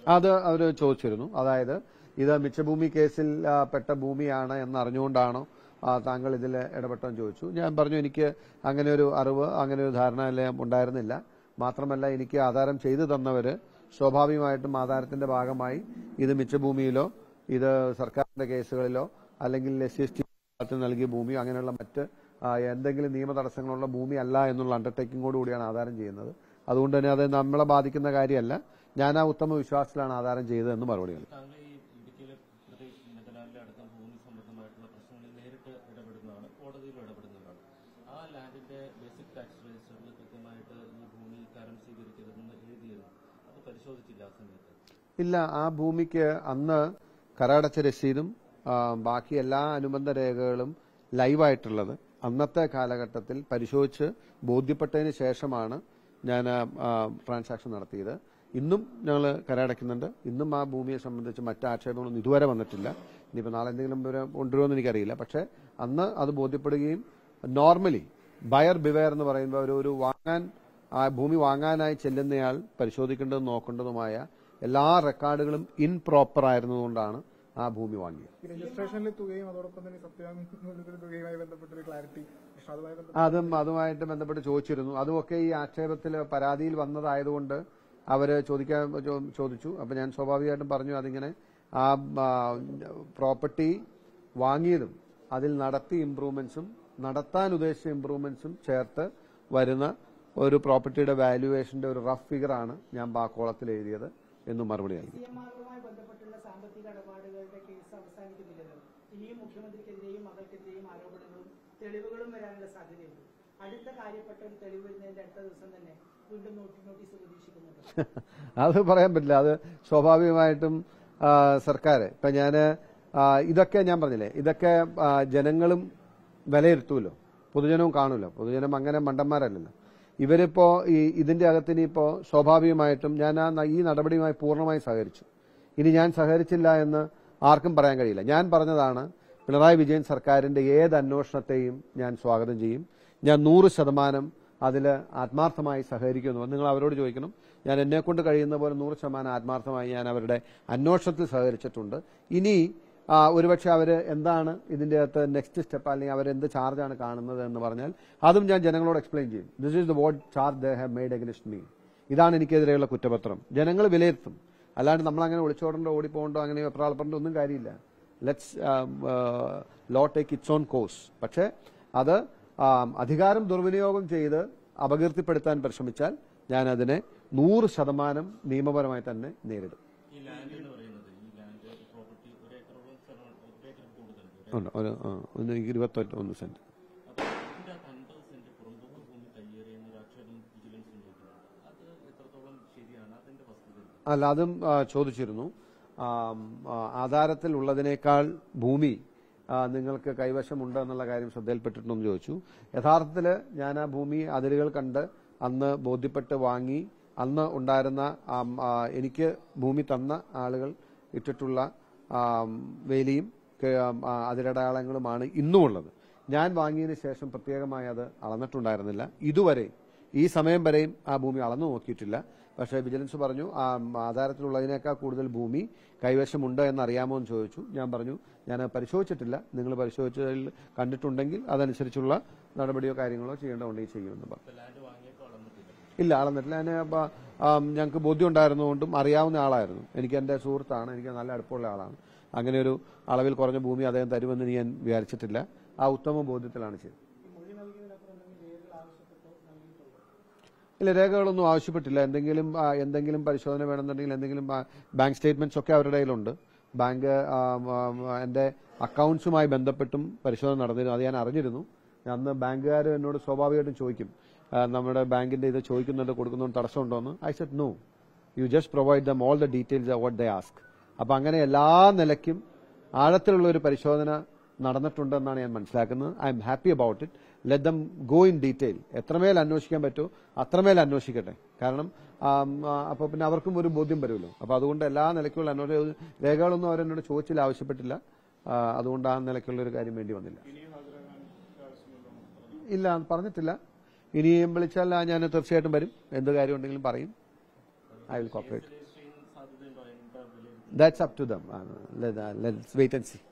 അത് അവർ ചോദിച്ചിരുന്നു അതായത് ഇത് മിച്ചഭൂമി കേസിൽ ആ, പെട്ട ഭൂമിയാണ് എന്ന് അറിഞ്ഞുകൊണ്ടാണോ ആ, താങ്കൾ ഇതിൽ ഇടപെട്ടെന്ന് ചോദിച്ചു ഞാൻ പറഞ്ഞു എനിക്ക് അങ്ങനെ ഒരു അറിവ് അങ്ങനെ ഒരു ധാരണ എല്ലാം ഉണ്ടായിരുന്നില്ല മാത്രമല്ല എനിക്ക് ആധാരം ചെയ്തു തന്നവര് സ്വാഭാവികമായിട്ടും ആധാരത്തിന്റെ ഭാഗമായി ഇത് മിച്ചഭൂമിയിലോ ഇത് സർക്കാരിന്റെ കേസുകളിലോ അല്ലെങ്കിൽ എസ് സി എസ് ടി നൽകിയ ഭൂമിയോ അങ്ങനെയുള്ള മറ്റ് ആ, എന്തെങ്കിലും നിയമ തടസ്സങ്ങളുള്ള ഭൂമി അല്ല എന്നുള്ള അണ്ടർടേക്കിംഗോട് കൂടിയാണ് ആധാരം ചെയ്യുന്നത് അതുകൊണ്ട് തന്നെ അത് നമ്മളെ ബാധിക്കുന്ന കാര്യമല്ല ഞാൻ ആ ഉത്തമ വിശ്വാസത്തിലാണ് ആധാരം ചെയ്തതെന്ന് മറുപടി നൽകി താങ്കൾ ഈ ഇടുക്കിയിലെ പ്രതി നെതലാൻഡിലെ അടക്കം ഭൂമി സംബന്ധമായിട്ടുള്ള പ്രശ്നങ്ങളിൽ നേരിട്ട് ഇടപെടുന്നതാണ് കോടതിയിലും ഇടപെടുന്നതാണ് ആ ലാൻഡിന്റെ ബേസിക് ടാക്സ് രജിസ്റ്ററിൽ കൃത്യമായിട്ട് ഈ ഭൂമി കരം സ്വീകരിക്കരുതെന്ന് എഴുതിയിരുന്നു അത് പരിശോധിച്ചില്ല ആ സമയത്ത് ഇല്ല ആ ഭൂമിക്ക് അന്ന് കരടച്ച രസീതും ആ, ബാക്കി എല്ലാ അനുബന്ധ രേഖകളും ലൈവായിട്ടുള്ളത് അന്നത്തെ കാലഘട്ടത്തിൽ പരിശോധിച്ച് ബോധ്യപ്പെട്ടതിന് ശേഷമാണ് ഞാൻ ട്രാൻസാക്ഷൻ നടത്തിയത് ഇന്നും ഞങ്ങൾ കരടയ്ക്കുന്നുണ്ട് ഇന്നും ആ ഭൂമിയെ സംബന്ധിച്ച് മറ്റ് ആക്ഷേപങ്ങളൊന്നും ഇതുവരെ വന്നിട്ടില്ല ഇനിയിപ്പോൾ നാളെ എന്തെങ്കിലും വിവരം കൊണ്ടുവരുമെന്ന് എനിക്കറിയില്ല പക്ഷേ അന്ന് അത് ബോധ്യപ്പെടുകയും നോർമലി ബയർ ബിവെയർ എന്ന് പറയുമ്പോൾ ഒരു ഒരു വാങ്ങാൻ ആ ഭൂമി വാങ്ങാനായി ചെല്ലുന്നയാൾ പരിശോധിക്കേണ്ടതും നോക്കേണ്ടതുമായ എല്ലാ റെക്കോർഡുകളും ഇൻപ്രോപ്പർ ആയിരുന്നതുകൊണ്ടാണ് ആ ഭൂമി വാങ്ങിയത് ഈ രജിസ്ട്രേഷനിലെ തുകയും അതോടൊപ്പം തന്നെ സത്യവാങ്മൂലത്തിലെ തുകയുമായി ബന്ധപ്പെട്ടൊരു ക്ലാരിറ്റി പക്ഷെ അതുമായി ബന്ധപ്പെട്ട് അതും അതുമായിട്ട് ബന്ധപ്പെട്ട് ചോദിച്ചിരുന്നു അതുമൊക്കെ ഈ ആക്ഷേപത്തിൽ പരാതിയിൽ വന്നതായതുകൊണ്ട് അവര് ചോദിക്കാൻ ചോ- ചോദിച്ചു അപ്പൊ ഞാൻ സ്വാഭാവികമായിട്ടും പറഞ്ഞു അതിങ്ങനെ ആ പ്രോപ്പർട്ടി വാങ്ങിയതും അതിൽ നടത്തിയ ഇംപ്രൂവ്മെന്റ്സും നടത്താൻ ഉദ്ദേശിച്ച ഇംപ്രൂവ്മെന്റ്സും ചേർത്ത് വരുന്ന ഒരു പ്രോപ്പർട്ടിയുടെ വാല്യുവേഷന്റെ ഒരു റഫ് ഫിഗറാണ് ഞാൻ ബാക്കോളത്തിൽ എഴുതിയത് എന്ന് മറുപടി നൽകി സി എം ആറുമായി ബന്ധപ്പെട്ടുള്ള സാമ്പത്തിക ഇടപാടുകളുടെ കേസ് അവസാനിക്കുന്നില്ലല്ലോ ഇനിയും മുഖ്യമന്ത്രിക്കെതിരെയും മകൾക്കെതിരെയും ആരോപണങ്ങളും തെളിവുകളും വരാനുള്ള സാധ്യതയുണ്ട് അടുത്ത കാര്യപ്പെട്ട ഒരു തെളിവ് വരുന്നതിന്റെ അടുത്ത ദിവസം തന്നെ വീണ്ടും നോട്ടി നോട്ടീസ് പ്രതീക്ഷിക്കുന്നുണ്ട് അത് പറയാൻ പറ്റില്ല അത് സ്വാഭാവികമായിട്ടും ആ, സർക്കാർ ഇപ്പൊ ഞാന് ആ, ഇതൊക്കെ ഞാൻ പറഞ്ഞില്ലേ ഇതൊക്കെ ആ, ജനങ്ങളും വിലയിരുത്തൂലോ പൊതുജനവും കാണുമല്ലോ പൊതുജനം അങ്ങനെ മണ്ടന്മാരല്ലല്ലോ ഇവരിപ്പോ ഈ ഇതിന്റെ അകത്തിന് ഇപ്പോ സ്വാഭാവികമായിട്ടും ഞാൻ ആ ന- ഈ നടപടിയുമായി പൂർണ്ണമായി സഹകരിച്ചു ഇനി ഞാൻ സഹകരിച്ചില്ല എന്ന് ആർക്കും പറയാൻ കഴിയില്ല ഞാൻ പറഞ്ഞതാണ് പിണറായി വിജയൻ സർക്കാരിന്റെ ഏത് അന്വേഷണത്തെയും ഞാൻ സ്വാഗതം ചെയ്യും ഞാൻ നൂറ് ശതമാനം അതിൽ ആത്മാർത്ഥമായി സഹകരിക്കുന്നു അത് നിങ്ങൾ അവരോട് ചോദിക്കണം ഞാൻ എന്നെ കൊണ്ട് കഴിയുന്ന പോലെ നൂറ് ശതമാനം ആത്മാർത്ഥമായി ഞാൻ അവരുടെ അന്വേഷണത്തിൽ സഹകരിച്ചിട്ടുണ്ട് ഇനി ആ, ഒരുപക്ഷെ അവർ എന്താണ് ഇതിന്റെ അകത്ത് നെക്സ്റ്റ് സ്റ്റെപ്പ് അല്ലെങ്കിൽ അവർ എന്ത് ചാർജാണ് കാണുന്നത് എന്ന് പറഞ്ഞാൽ അതും ഞാൻ ജനങ്ങളോട് എക്സ്പ്ലെയിൻ ചെയ്യും this is the what charge they have made against me ഇതാണ് എനിക്കെതിരെയുള്ള കുറ്റപത്രം ജനങ്ങൾ വിലയിരുത്തും അല്ലാണ്ട് നമ്മൾ അങ്ങനെ ഒളിച്ചോടേണ്ടോ ഓടിപ്പോകണ്ടോ അങ്ങനെ വെപ്രാളപ്പെടേണ്ട ഒന്നും കാര്യമില്ല let's law take its own course പക്ഷേ അത് ആം, അധികാരം ദുർവിനിയോഗം ചെയ്ത് അപകീർത്തിപ്പെടുത്താൻ പരിശ്രമിച്ചാൽ ഞാൻ അതിനെ നൂറ് ശതമാനം നിയമപരമായി തന്നെ നേരിടും ഈ ലാൻഡ് എന്ന് പറയുന്നത് ഈ ലാൻഡ് പ്രോപ്പർട്ടി ഒരു ഏക്കറോളം സ്ഥലം ഒരു ഏക്കർ കൂടുതലുണ്ട് ഉണ്ട് ഒരു ആ, ഒന്ന് ഇരുപത്തൊന്ന് ഒന്ന് സെന്റ് അപ്പൊ ഇതിന്റെ അകത്ത് അൻപത് സെന്റ് പുറംപോക്ക് ഭൂമി കയ്യേറിയെന്ന ഒരു ആക്ഷേപം വിജിലൻസ് ഉന്നയിക്കുന്നുണ്ട് അത് എത്രത്തോളം ശരിയാണ് അതിന്റെ വസ്തുത അല്ല അതും ആ, ചോദിച്ചിരുന്നു ആം, ആ, ആധാരത്തിൽ ഉള്ളതിനേക്കാൾ ഭൂമി ആ, നിങ്ങൾക്ക് കൈവശമുണ്ട് എന്നുള്ള കാര്യം ശ്രദ്ധയിൽപ്പെട്ടിട്ടുണ്ടോ എന്ന് ചോദിച്ചു യഥാർത്ഥത്തിൽ ഞാൻ ആ ഭൂമി അതിരുകൾ കണ്ട് അന്ന് ബോധ്യപ്പെട്ട് വാങ്ങി അന്ന് ഉണ്ടായിരുന്ന ആം, ആ, എനിക്ക് ഭൂമി തന്ന ആളുകൾ ഇട്ടിട്ടുള്ള ആം, വേലിയും ക- ആ, അതിരടയാളങ്ങളുമാണ് ഇന്നുമുള്ളത് ഞാൻ വാങ്ങിയതിന് ശേഷം പ്രത്യേകമായി അത് അളന്നിട്ടുണ്ടായിരുന്നില്ല ഇതുവരെ ഈ സമയം വരെയും ആ ഭൂമി അളന്നു നോക്കിയിട്ടില്ല പക്ഷേ വിജിലൻസ് പറഞ്ഞു ആ ആധാരത്തിലുള്ളതിനേക്കാൾ കൂടുതൽ ഭൂമി കൈവശമുണ്ട് എന്ന് അറിയാമോ എന്ന് ചോദിച്ചു ഞാൻ പറഞ്ഞു ഞാൻ അത് പരിശോധിച്ചിട്ടില്ല നിങ്ങൾ പരിശോധിച്ചതിൽ കണ്ടിട്ടുണ്ടെങ്കിൽ അതനുസരിച്ചുള്ള നടപടിയോ കാര്യങ്ങളോ ചെയ്യേണ്ടതുണ്ടെങ്കിൽ ചെയ്യുമെന്ന് പറഞ്ഞു ലാൻഡ് വാങ്ങിയപ്പോൾ അളന്നിട്ടില്ല ഇല്ല അളന്നിട്ടില്ല ഞാൻ ഞങ്ങൾക്ക് ബോധ്യം ഉണ്ടായിരുന്നതുകൊണ്ടും അറിയാവുന്ന ആളായിരുന്നു എനിക്ക് എൻ്റെ സുഹൃത്താണ് എനിക്ക് നല്ല അടുപ്പമുള്ള ആളാണ് അങ്ങനെ ഒരു അളവിൽ കുറഞ്ഞ ഭൂമി അദ്ദേഹം തരുമെന്ന് ഞാൻ വിചാരിച്ചിട്ടില്ല ആ ഉത്തമ ബോധ്യത്തിലാണ് ചെയ്തത് ഇല്ല രേഖകളൊന്നും ആവശ്യപ്പെട്ടില്ല എന്തെങ്കിലും ആ, എന്തെങ്കിലും പരിശോധന വേണമെന്നുണ്ടെങ്കിൽ എന്തെങ്കിലും ആ, ബാങ്ക് സ്റ്റേറ്റ്മെന്റ്സ് ഒക്കെ അവരുടെ കയ്യിലുണ്ട് ബാങ്ക് ആ, ആ, എന്റെ അക്കൗണ്ട്സുമായി ബന്ധപ്പെട്ടും പരിശോധന നടന്നിരുന്നു അത് ഞാൻ അറിഞ്ഞിരുന്നു അന്ന് ബാങ്കുകാർ എന്നോട് സ്വാഭാവികമായിട്ടും ചോദിക്കും ആ, നമ്മുടെ ബാങ്കിന്റെ ഇത് ചോദിക്കുന്നുണ്ട് കൊടുക്കുന്നുണ്ട് തടസ്സമുണ്ടോന്ന് I said no you just provide them all the details what they ask അപ്പൊ അങ്ങനെ എല്ലാ നിലയ്ക്കും ആഴത്തിലുള്ള ഒരു പരിശോധന നടന്നിട്ടുണ്ടെന്നാണ് ഞാൻ മനസ്സിലാക്കുന്നത് I'm happy about it let them go in detail എത്രമേൽ അന്വേഷിക്കാൻ പറ്റുമോ അത്രമേൽ അന്വേഷിക്കട്ടെ കാരണം ആം, ആ, അപ്പൊ പിന്നെ അവർക്കും ഒരു ബോധ്യം വരുമല്ലോ അപ്പൊ അതുകൊണ്ട് എല്ലാ നിലയ്ക്കുള്ള അന്വേഷണ രേഖകളൊന്നും അവരെന്നോട് ചോദിച്ചില്ല ആവശ്യപ്പെട്ടില്ല ആ, അതുകൊണ്ട് ആ നിലയ്ക്കുള്ള ഒരു കാര്യം വേണ്ടി വന്നില്ല ഇല്ല പറഞ്ഞിട്ടില്ല ഇനിയും വിളിച്ചാൽ ഞാൻ തീർച്ചയായിട്ടും വരും എന്ത് കാര്യം ഉണ്ടെങ്കിലും പറയും ഐ വിൽ കോപ്പറേറ്റ് സാധ്യത ഉണ്ടോ എന്താ വിലയിരുത്തുന്നത് that's up to them let's wait and C